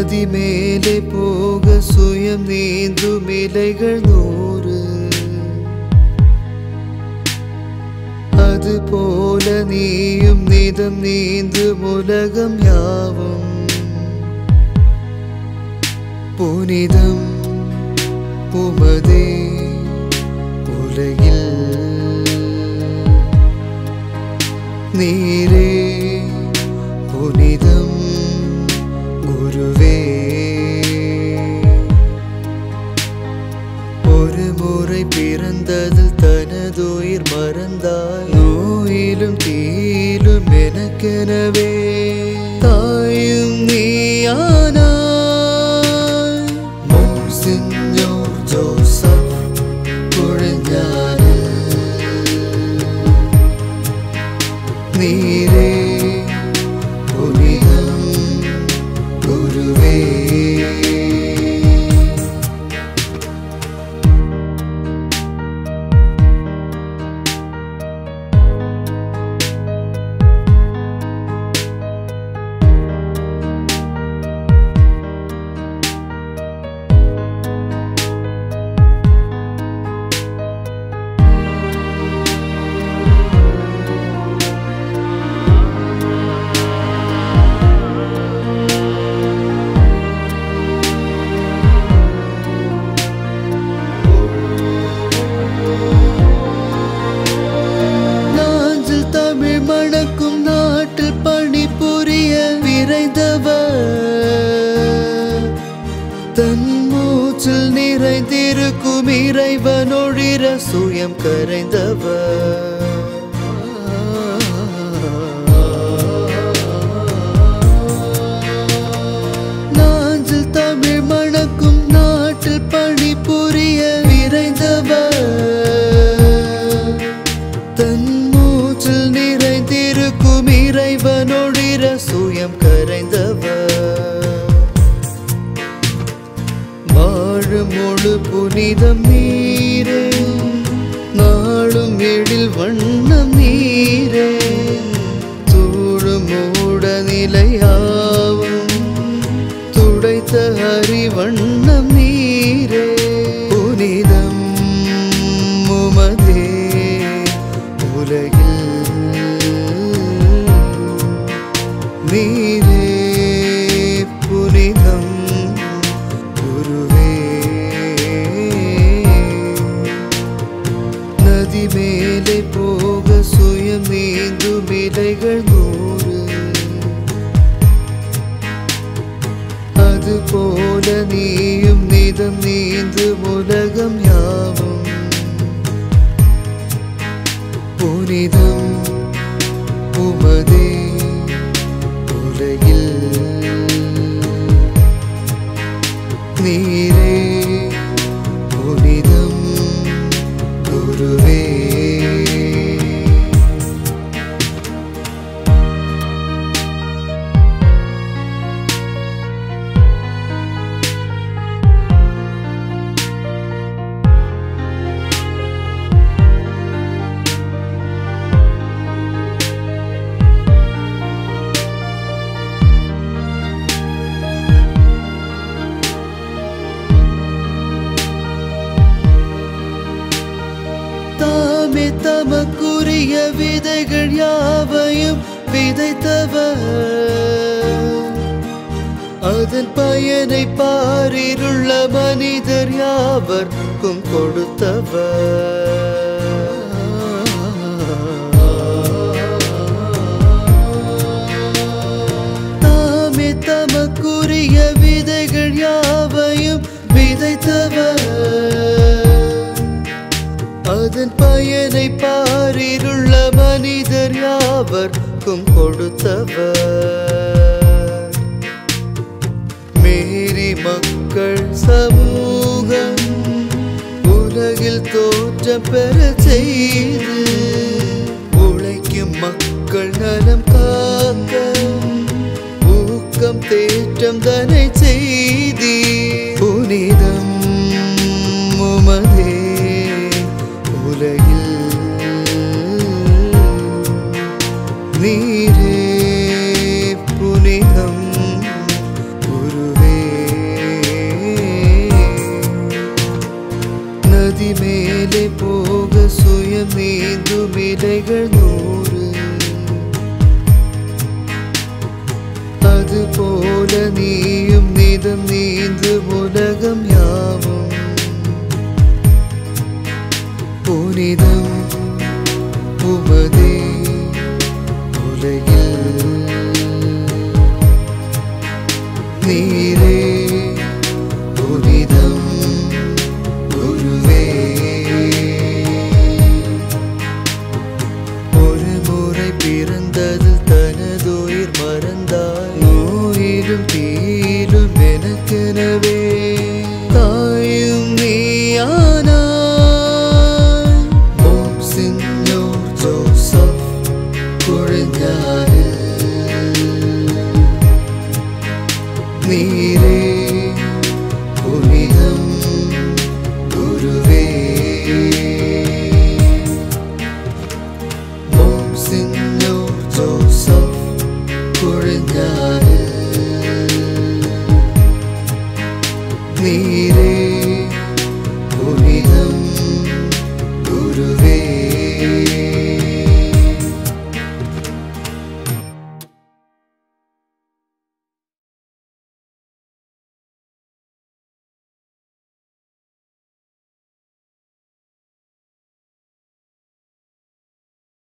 நதி மேலே போக சுயம் நீந்தும் இலைகள் நூறு அது போல நீயும் நிதம் நீந்தும் உலகம் யாவும் புனிதம் உமதே உலகில் நீரே புனிதம் குருவே ஒரு முறை பிறந்ததில் தனதுயிர் மறந்தாய் நோயிலும் தீயிலும் எனக்கெனவே தாயும் நீயானாய் Monsignor Joseph കുഴഞ്ഞാല് നീരേ പുനിതം ഗുരുവേ நாஞ்சில் தமிழ் மணக்கும் நாட்டில் பணிபுரிய விரைந்தவர் தன் மூச்சில் நிறைந்திருக்கும் இறைவனொழிர சுயம் கரைந்தவர் நாஞ்சில் தமிழ் மணக்கும் நாட்டில் பணிபுரிய விரைந்தவர் தன் மூச்சில் நிறைந்திருக்கும் இறைவனொழிர சுயம் கரைந்தவர் வாழும் முழு புனிதம் நீரே நாளும் எழில் வண்ணம் நீரே தூழும் மூட நிலையாவும் துடைத்த அறிவண்ணம் நீரே புனிதம் உமதே உலகில் நீரே புனிதம் குருவே நதி மேலே போக சுயம் நீந்தும் இலைகள் நூறு அது போல நீயும் நிதம் நீந்தும் உலகம் யாவும் புனிதம் உமதே உலகில் நீரே புனிதம் குருவே தாமே தமக்குரிய விதைகள் யாவையும் விதைத்தவர் அதன் பயனை பாரிருள்ள மனிதர் யாவர்க்கும் கொடுத்தவர் தாமே தமக்குரிய விதைகள் யாவையும் விதைத்தவர் அதன் பயனை பாரிருள்ள மனிதர் யாவர்க்கும் கொடுத்தவர் மேரி மக்கள் சமூகம் உலகில் தோற்றம் பெற செய்து உழைக்கும் மக்கள் நலம் காக்க ஊக்கம் தேற்றம் தனை செய்தி புனிதம் உமதே உலகில் நீரே புனிதம் குருவே அதுபோல நீயும் நிதம் நீந்து உலகம் யாவும் புனிதம் உமதே உலகில் நீரே புனிதம் குருவே ஒரு முறை பிறந்தது தனதுயிர் மறந்தாய் நோயிலும் தீயிலும் எனக்கெனவே தாயும் நீயானாய் ஓம் சிஞ்சோர் ஜோசப் குழஞ்சாரில் நீரே